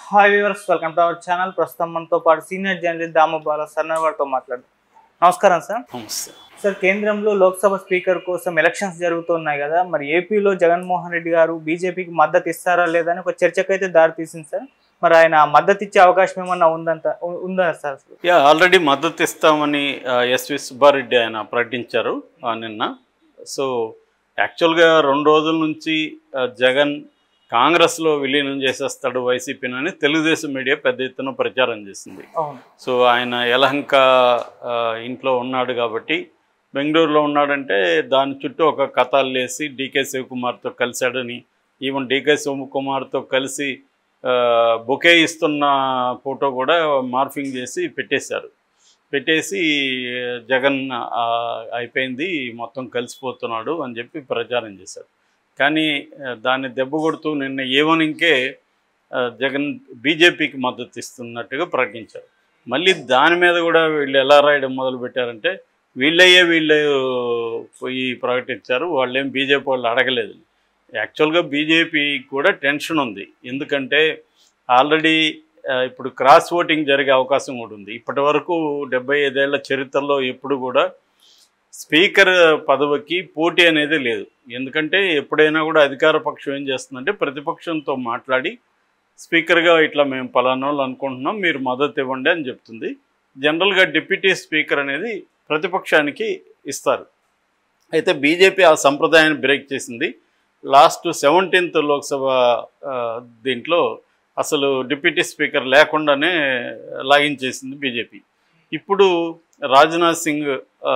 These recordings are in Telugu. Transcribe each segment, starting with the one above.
hi viewers welcome to our channel ప్రస్తుతం మనతో పాటు సీనియర్ జర్నలిస్ట్ దామబాల సన్నవాడితో మాట్లాడు నమస్కారం సార్ నమస్తే సార్ కేంద్రంలో లోక్సభ స్పీకర్ కోసం ఎలక్షన్స్ జరుగుతున్నాయి కదా మరి ఏపీలో జగన్మోహన్ రెడ్డి గారు బీజేపీకి మద్దతు ఇస్తారా లేదా అని ఒక చర్చకైతే దారి తీసింది సార్ మరి ఆయన మద్దతు ఇచ్చే అవకాశం ఏమన్నా ఉందంట ఉ- ఉందా సార్ అసలు యా ఆల్రెడీ మద్దతు ఇస్తామని ఆ, ఎస్వి సుబ్బారెడ్డి ఆయన ప్రకటించారు ఆ, నిన్న సో యాక్చువల్గా రెండు రోజుల నుంచి ఆ, జగన్ కాంగ్రెస్లో విలీనం చేసేస్తాడు వైసీపీనని తెలుగుదేశం మీడియా పెద్ద ఎత్తున ప్రచారం చేసింది అవును సో ఆయన యలహంక ఆ, ఇంట్లో ఉన్నాడు కాబట్టి బెంగళూరులో ఉన్నాడంటే దాని చుట్టూ ఒక కథలు వేసి డీకే శివకుమార్తో కలిశాడని ఈవెన్ డీకే శివకుమార్తో కలిసి ఆ, బొకే ఇస్తున్న ఫోటో కూడా మార్ఫింగ్ చేసి పెట్టేశారు పెట్టేసి జగన్ ఆ, అయిపోయింది మొత్తం కలిసిపోతున్నాడు అని చెప్పి ప్రచారం చేశారు కానీ ఆ, దాన్ని దెబ్బ కొడుతూ నిన్న ఈవెనింగ్కే ఆ, జగన్ బీజేపీకి మద్దతు ఇస్తున్నట్టుగా ప్రకటించారు మళ్ళీ దాని మీద కూడా వీళ్ళు ఎలా రాయడం మొదలు పెట్టారంటే వీళ్ళయ్యే వీళ్ళు పోయి ప్రకటించారు వాళ్ళేం బీజేపీ వాళ్ళు అడగలేదు యాక్చువల్గా బీజేపీ కూడా టెన్షన్ ఉంది ఎందుకంటే ఆల్రెడీ ఆ, ఇప్పుడు క్రాస్ ఓటింగ్ జరిగే అవకాశం కూడా ఉంది ఇప్పటి వరకు డెబ్బై ఐదేళ్ల చరిత్రలో ఎప్పుడు కూడా స్పీకర్ పదవికి పోటీ అనేది లేదు ఎందుకంటే ఎప్పుడైనా కూడా అధికార పక్షం ఏం చేస్తుందంటే ప్రతిపక్షంతో మాట్లాడి స్పీకర్గా ఇట్లా మేము పలానా వాళ్ళు అనుకుంటున్నాం మీరు మద్దతు ఇవ్వండి అని చెప్తుంది జనరల్గా డిప్యూటీ స్పీకర్ అనేది ప్రతిపక్షానికి ఇస్తారు అయితే బీజేపీ ఆ సంప్రదాయాన్ని బ్రేక్ చేసింది లాస్ట్ సెవెంటీన్త్ లోక్సభ ఆ, దీంట్లో అసలు డిప్యూటీ స్పీకర్ లేకుండానే లాగిన్ చేసింది బీజేపీ ఇప్పుడు రాజ్నాథ్ సింగ్ ఆ,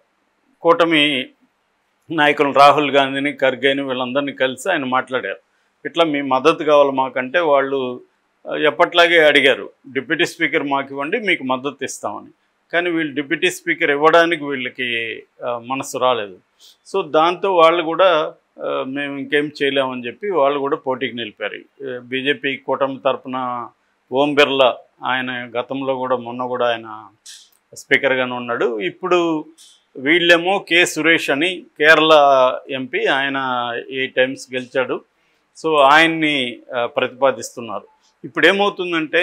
కూటమి నాయకులు రాహుల్ గాంధీని ఖర్గేని వీళ్ళందరినీ కలిసి ఆయన మాట్లాడారు ఇట్లా మీ మద్దతు కావాలి మాకంటే వాళ్ళు ఆ, ఎప్పట్లాగే అడిగారు డిప్యూటీ స్పీకర్ మాకు ఇవ్వండి మీకు మద్దతు ఇస్తామని కానీ వీళ్ళు డిప్యూటీ స్పీకర్ ఇవ్వడానికి వీళ్ళకి ఆ, మనసు రాలేదు సో దాంతో వాళ్ళు కూడా ఆ, మేము ఇంకేం చేయలేమని చెప్పి వాళ్ళు కూడా పోటీకి నిలిపారు బీజేపీ కూటమి తరపున ఓం బిర్లా ఆయన గతంలో కూడా మొన్న కూడా ఆయన స్పీకర్గానే ఉన్నాడు ఇప్పుడు వీళ్ళేమో కె సురేష్ అని కేరళ ఎంపీ ఆయన ఎయిట్ టైమ్స్ గెలిచాడు సో ఆయన్ని ఆ, ప్రతిపాదిస్తున్నారు ఇప్పుడు ఏమవుతుందంటే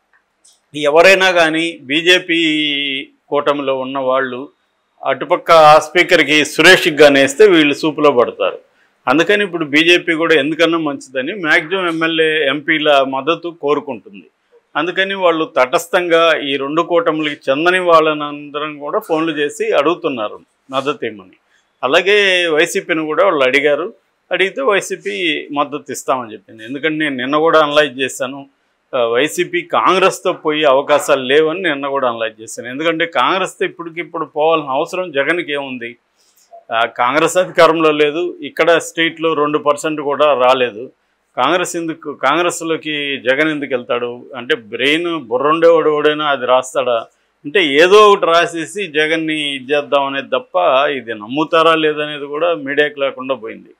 ఎవరైనా కానీ బీజేపీ కూటమిలో ఉన్న వాళ్ళు అటుపక్క ఆ స్పీకర్కి సురేష్కి కానీ వేస్తే వీళ్ళు సూపులో పడతారు అందుకని ఇప్పుడు బీజేపీ కూడా ఎందుకన్నా మంచిదని మ్యాక్సిమం ఎమ్మెల్యే ఎంపీల మద్దతు కోరుకుంటుంది అందుకని వాళ్ళు తటస్థంగా ఈ రెండు కూటములకి చెందని వాళ్ళనందరం కూడా ఫోన్లు చేసి అడుగుతున్నారు మద్దతు ఇమ్మని అలాగే వైసీపీని కూడా వాళ్ళు అడిగారు అడిగితే వైసీపీ మద్దతు ఇస్తామని చెప్పింది ఎందుకంటే నేను నిన్న కూడా అనలైజ్ చేశాను ఆ, వైసీపీ కాంగ్రెస్తో పోయే అవకాశాలు లేవని నిన్న కూడా అనలైజ్ చేశాను ఎందుకంటే కాంగ్రెస్తో ఇప్పటికిప్పుడు పోవాల్సిన అవసరం జగన్కి ఏముంది ఆ, కాంగ్రెస్ అధికారంలో లేదు ఇక్కడ స్టేట్లో రెండు పర్సెంట్ కూడా రాలేదు కాంగ్రెస్ ఎందుకు కాంగ్రెస్లోకి జగన్ ఎందుకు వెళ్తాడు అంటే బ్రెయిన్ బుర్రుండేవాడు ఎవడైనా అది రాస్తాడా అంటే ఏదో ఒకటి రాసేసి జగన్ని ఇది చేద్దాం అనేది తప్ప ఇది నమ్ముతారా లేదనేది కూడా మీడియాకి లేకుండా పోయింది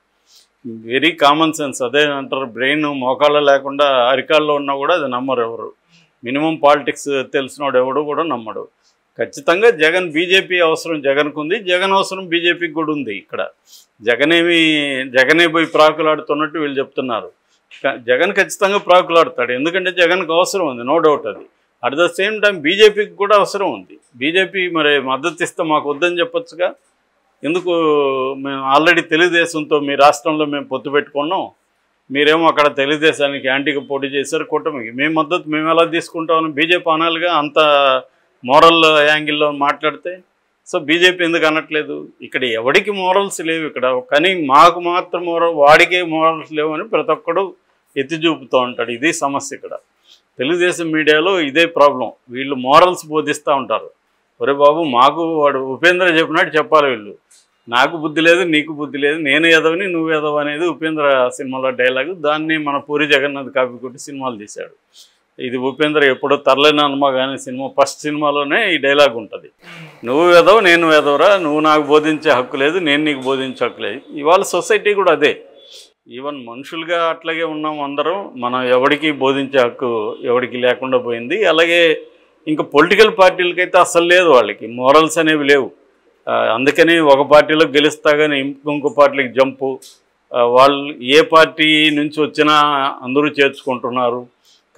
వెరీ కామన్ సెన్స్ అదే అంటారు బ్రెయిన్ మోకాళ్ళ లేకుండా అరికాల్లో ఉన్నా కూడా అది నమ్మరు ఎవరు మినిమం పాలిటిక్స్ తెలిసినోడు ఎవడు కూడా నమ్మడు ఖచ్చితంగా జగన్ బీజేపీ అవసరం జగన్కు ఉంది జగన్ అవసరం బీజేపీకి కూడా ఉంది ఇక్కడ జగనేమి జగనే పోయి ప్రాకులాడుతున్నట్టు వీళ్ళు చెప్తున్నారు క- జగన్ ఖచ్చితంగా ప్రాకులాడతాడు ఎందుకంటే జగన్కి అవసరం ఉంది నో డౌట్ అది అట్ ద సేమ్ టైం బీజేపీకి కూడా అవసరం ఉంది బీజేపీ మరి మద్దతు ఇస్తే మాకు వద్దని చెప్పొచ్చుగా ఎందుకు మేము ఆల్రెడీ తెలుగుదేశంతో మీ రాష్ట్రంలో మేము పొత్తు పెట్టుకున్నాం మీరేమో అక్కడ తెలుగుదేశానికి యాంటీగా పోటీ చేశారు కూటమికి మేము మద్దతు మేము ఎలా తీసుకుంటామని బీజేపీ అనాలిగా అంత మోరల్ యాంగిల్లో మాట్లాడితే సో బీజేపీ ఎందుకు అనట్లేదు ఇక్కడ ఎవడికి మోరల్స్ లేవు ఇక్కడ కానీ మాకు మాత్రం మోరల్ వాడికే మోరల్స్ లేవు అని ప్రతి ఒక్కడు ఎత్తి చూపుతూ ఉంటాడు ఇది సమస్య ఇక్కడ తెలుగుదేశం మీడియాలో ఇదే ప్రాబ్లం వీళ్ళు మోరల్స్ బోధిస్తూ ఉంటారు ఒరే బాబు మాకు వాడు ఉపేంద్ర చెప్పినట్టు చెప్పాలి వీళ్ళు నాకు బుద్ధి లేదు నీకు బుద్ధి లేదు నేను ఎదవని నువ్వు ఎదవ అనేది ఉపేంద్ర సినిమాలో డైలాగు దాన్ని మన పూరి జగన్నాథ్ కాపీ కొట్టి సినిమాలు తీశాడు ఇది ఉపేంద్ర ఎప్పుడో తరలేని హనుమ కానీ సినిమా ఫస్ట్ సినిమాలోనే ఈ డైలాగ్ ఉంటుంది నువ్వు ఎదవ నేను ఎదవరా నువ్వు నాకు బోధించే హక్కు లేదు నేను నీకు బోధించే హక్కు లేదు ఇవాళ సొసైటీ కూడా అదే ఈవెన్ మనుషులుగా అట్లాగే ఉన్నాం అందరం మనం ఎవడికి బోధించే హక్కు ఎవడికి లేకుండా పోయింది అలాగే ఇంకా పొలిటికల్ పార్టీలకైతే అసలు లేదు వాళ్ళకి మోరల్స్ అనేవి లేవు ఆ, అందుకని ఒక పార్టీలో గెలుస్తా కానీ ఇంకో పార్టీకి జంపు ఆ, వాళ్ళు ఏ పార్టీ నుంచి వచ్చినా అందరూ చేర్చుకుంటున్నారు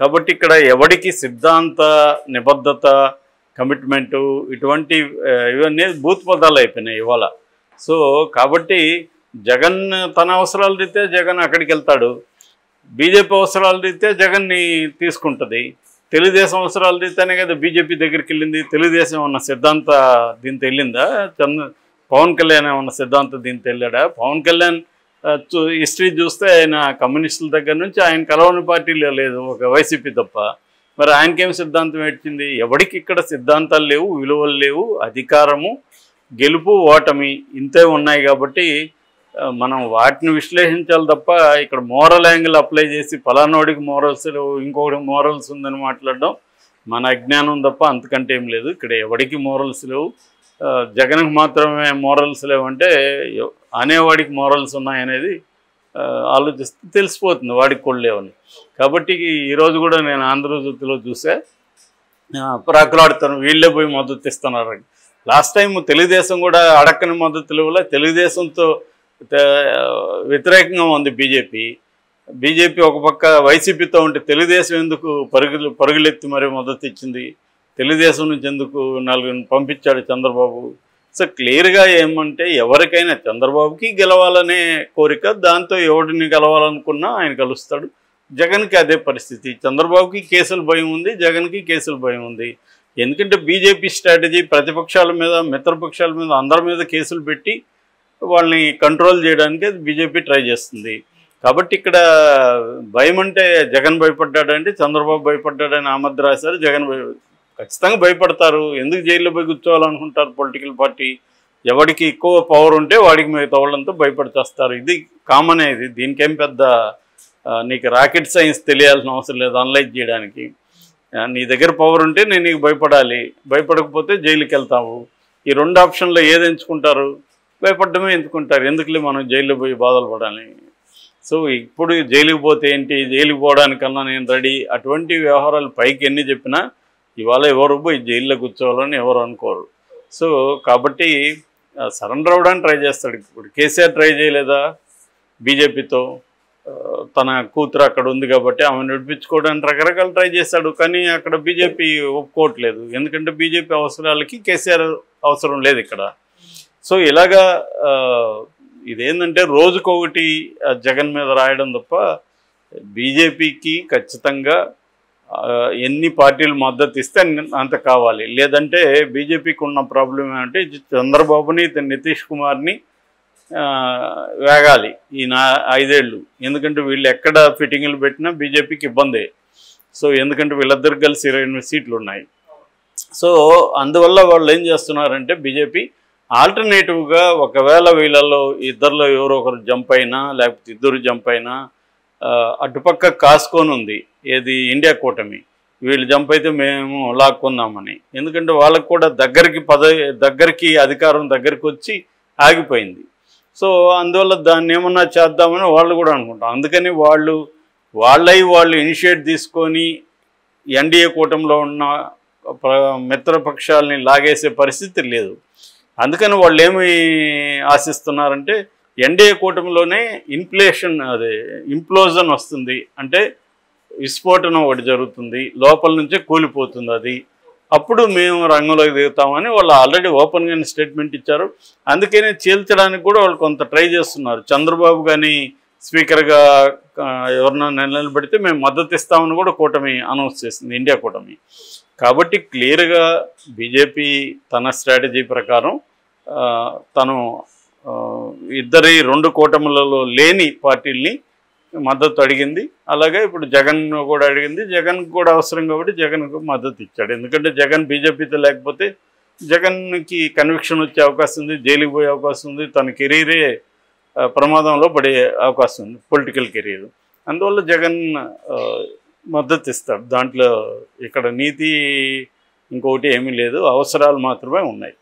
కాబట్టి ఇక్కడ ఎవడికి సిద్ధాంత నిబద్ధత కమిట్మెంటు ఇటువంటి ఆ, ఇవన్నీ బూత్ పదాలు అయిపోయినాయి ఇవాళ సో కాబట్టి జగన్ తన అవసరాల రీత్యా జగన్ అక్కడికి వెళ్తాడు బీజేపీ అవసరాల రీత్యా జగన్ని తీసుకుంటుంది తెలుగుదేశం అవసరాల రీత్యానే కదా బీజేపీ దగ్గరికి వెళ్ళింది తెలుగుదేశం ఉన్న సిద్ధాంత దీంతో వెళ్ళిందా చంద్ర పవన్ కళ్యాణ్ ఏమన్నా సిద్ధాంత దీంతో వెళ్ళాడా పవన్ కళ్యాణ్ హిస్టరీ చూస్తే ఆయన కమ్యూనిస్టుల దగ్గర నుంచి ఆయన కలవని పార్టీలో లేదు ఒక వైసీపీ తప్ప మరి ఆయనకేం సిద్ధాంతం వచ్చింది ఎవడికి ఇక్కడ సిద్ధాంతాలు లేవు విలువలు లేవు అధికారము గెలుపు ఓటమి ఇంతే ఉన్నాయి కాబట్టి ఆ, మనం వాటిని విశ్లేషించాలి తప్ప ఇక్కడ మోరల్ యాంగిల్ అప్లై చేసి ఫలానోడికి మోరల్స్ లేవు ఇంకొకటి మోరల్స్ ఉందని మాట్లాడడం మన అజ్ఞానం తప్ప అంతకంటే ఏం లేదు ఇక్కడ ఎవడికి మోరల్స్ లేవు ఆ, జగన్కి మాత్రమే మోరల్స్ లేవంటే ఎవ- అనేవాడికి మోరల్స్ ఉన్నాయనేది ఆ, ఆలోచిస్తే తెలిసిపోతుంది వాడికి కూడా లేవని కాబట్టి ఈరోజు కూడా నేను ఆంధ్రజ్యోతిలో చూసే ఆ, ప్రాకులాడుతాను వీళ్ళే పోయి మద్దతు ఇస్తున్నారు లాస్ట్ టైం తెలుగుదేశం కూడా అడక్కని మద్దతు ఇవ్వలే తెలుగుదేశంతో తే- వ్యతిరేకంగా ఉంది బీజేపీ బీజేపీ ఒక పక్క వైసీపీతో ఉంటే తెలుగుదేశం ఎందుకు పరుగులు పరుగులెత్తి మరి మద్దతు ఇచ్చింది తెలుగుదేశం నుంచి ఎందుకు నలుగురిని పంపించాడు చంద్రబాబు సో క్లియర్గా ఏమంటే ఎవరికైనా చంద్రబాబుకి గెలవాలనే కోరిక దాంతో ఎవడిని గెలవాలనుకున్నా ఆయన కలుస్తాడు జగన్కి అదే పరిస్థితి చంద్రబాబుకి కేసుల భయం ఉంది జగన్కి కేసుల భయం ఉంది ఎందుకంటే బీజేపీ స్ట్రాటజీ ప్రతిపక్షాల మీద మిత్రపక్షాల మీద అందరి మీద కేసులు పెట్టి వాళ్ళని కంట్రోల్ చేయడానికి బీజేపీ ట్రై చేస్తుంది కాబట్టి ఇక్కడ భయం అంటే జగన్ భయపడ్డాడంటే చంద్రబాబు భయపడ్డాడని ఆ మధ్య రాశారు జగన్ భయ ఖచ్చితంగా భయపడతారు ఎందుకు జైల్లో పోయి కూర్చోవాలనుకుంటారు పొలిటికల్ పార్టీ ఎవడికి ఎక్కువ పవర్ ఉంటే వాడికి మిగతా వాళ్ళంతా భయపడిచేస్తారు ఇది కామనే ఇది దీనికేం పెద్ద ఆ, నీకు రాకెట్ సైన్స్ తెలియాల్సిన అవసరం లేదు అనలైజ్ చేయడానికి ఆ, నీ దగ్గర పవర్ ఉంటే నేను నీకు భయపడాలి భయపడకపోతే జైలుకి వెళ్తావు ఈ రెండు ఆప్షన్లో ఏది ఎంచుకుంటారు భయపడమే ఎంచుకుంటారు ఎందుకులే మనం జైల్లో పోయి బాధలు పడాలి సో ఇప్పుడు జైలుకి పోతే ఏంటి జైలుకి పోవడానికన్నా నేను రెడీ అటువంటి వ్యవహారాలు పైకి ఎన్ని చెప్పినా ఇవాళ ఎవరు పోయి జైల్లో కూర్చోవాలని ఎవరు అనుకోరు సో కాబట్టి సరెండర్ అవ్వడానికి ట్రై చేస్తాడు ఇప్పుడు కేసీఆర్ ట్రై చేయలేదా బీజేపీతో తన కూతురు అక్కడ ఉంది కాబట్టి ఆమెను నడిపించుకోవడానికి రకరకాల ట్రై చేశాడు కానీ అక్కడ బీజేపీ ఒప్పుకోవట్లేదు ఎందుకంటే బీజేపీ అవసరాలకి కేసీఆర్ అవసరం లేదు ఇక్కడ సో ఇలాగా ఆ, ఇదేంటంటే రోజుకొకటి ఆ, జగన్ మీద రాయడం తప్ప బీజేపీకి ఖచ్చితంగా ఆ, ఎన్ని పార్టీలు మద్దతు ఇస్తే అన్ని- అంత కావాలి లేదంటే బీజేపీకి ఉన్న ప్రాబ్లం ఏంటంటే చంద్రబాబుని ఇతను నితీష్ కుమార్ని ఆ, వేగాలి ఈ నా ఐదేళ్ళు ఎందుకంటే వీళ్ళు ఎక్కడ ఫిట్టింగ్లు పెట్టినా బీజేపీకి ఇబ్బందే సో ఎందుకంటే వీళ్ళిద్దరు కలిసి ఇరవై ఎనిమిది సీట్లు ఉన్నాయి సో అందువల్ల వాళ్ళు ఏం చేస్తున్నారంటే బీజేపీ ఆల్టర్నేటివ్గా ఒకవేళ వీళ్ళలో ఇద్దరిలో ఎవరో ఒకరు జంప్ అయినా లేకపోతే ఇద్దరు జంప్ అయినా ఆ, అటుపక్క కాసుకొని ఉంది ఏది ఇండియా కూటమి వీళ్ళు జంప్ అయితే మేము లాక్కుందామని ఎందుకంటే వాళ్ళకు కూడా దగ్గరికి పద దగ్గరికి అధికారం దగ్గరికి వచ్చి ఆగిపోయింది సో అందువల్ల దాన్ని ఏమన్నా చేద్దామని వాళ్ళు కూడా అనుకుంటాం అందుకని వాళ్ళు వాళ్ళై వాళ్ళు ఇనిషియేట్ తీసుకొని ఎన్డీఏ కూటమిలో ఉన్న ప్ర- మిత్రపక్షాలని లాగేసే పరిస్థితి లేదు అందుకని వాళ్ళు ఏమి ఆశిస్తున్నారంటే ఎన్డీఏ కూటమిలోనే ఇన్ఫ్లేషన్ అదే ఇంప్లోజన్ వస్తుంది అంటే విస్ఫోటనం ఒకటి జరుగుతుంది లోపల నుంచే కూలిపోతుంది అది అప్పుడు మేము రంగంలోకి దిగుతామని వాళ్ళు ఆల్రెడీ ఓపెన్గానే స్టేట్మెంట్ ఇచ్చారు అందుకనే చీల్చడానికి కూడా వాళ్ళు కొంత ట్రై చేస్తున్నారు చంద్రబాబు కానీ స్పీకర్గా ఆ, ఎవరినైనా నిలబెడితే మేము మద్దతు ఇస్తామని కూడా కూటమి అనౌన్స్ చేసింది ఇండియా కూటమి కాబట్టి క్లియర్గా బీజేపీ తన స్ట్రాటజీ ప్రకారం ఆ, తను ఆ, ఇద్దరి రెండు కూటములలో లేని పార్టీల్ని మద్దతు అడిగింది అలాగే ఇప్పుడు జగన్ కూడా అడిగింది జగన్ కూడా అవసరం కాబట్టి జగన్కు మద్దతు ఇచ్చాడు ఎందుకంటే జగన్ బీజేపీతో లేకపోతే జగన్కి కన్విక్షన్ వచ్చే అవకాశం ఉంది జైలుకి పోయే అవకాశం ఉంది తన కెరీరే ఆ, ప్రమాదంలో పడే అవకాశం ఉంది పొలిటికల్ కెరీర్ అందువల్ల జగన్ ఆ, మద్దతు ఇస్తాడు దాంట్లో ఇక్కడ నీతి ఇంకొకటి ఏమీ లేదు అవసరాలు మాత్రమే ఉన్నాయి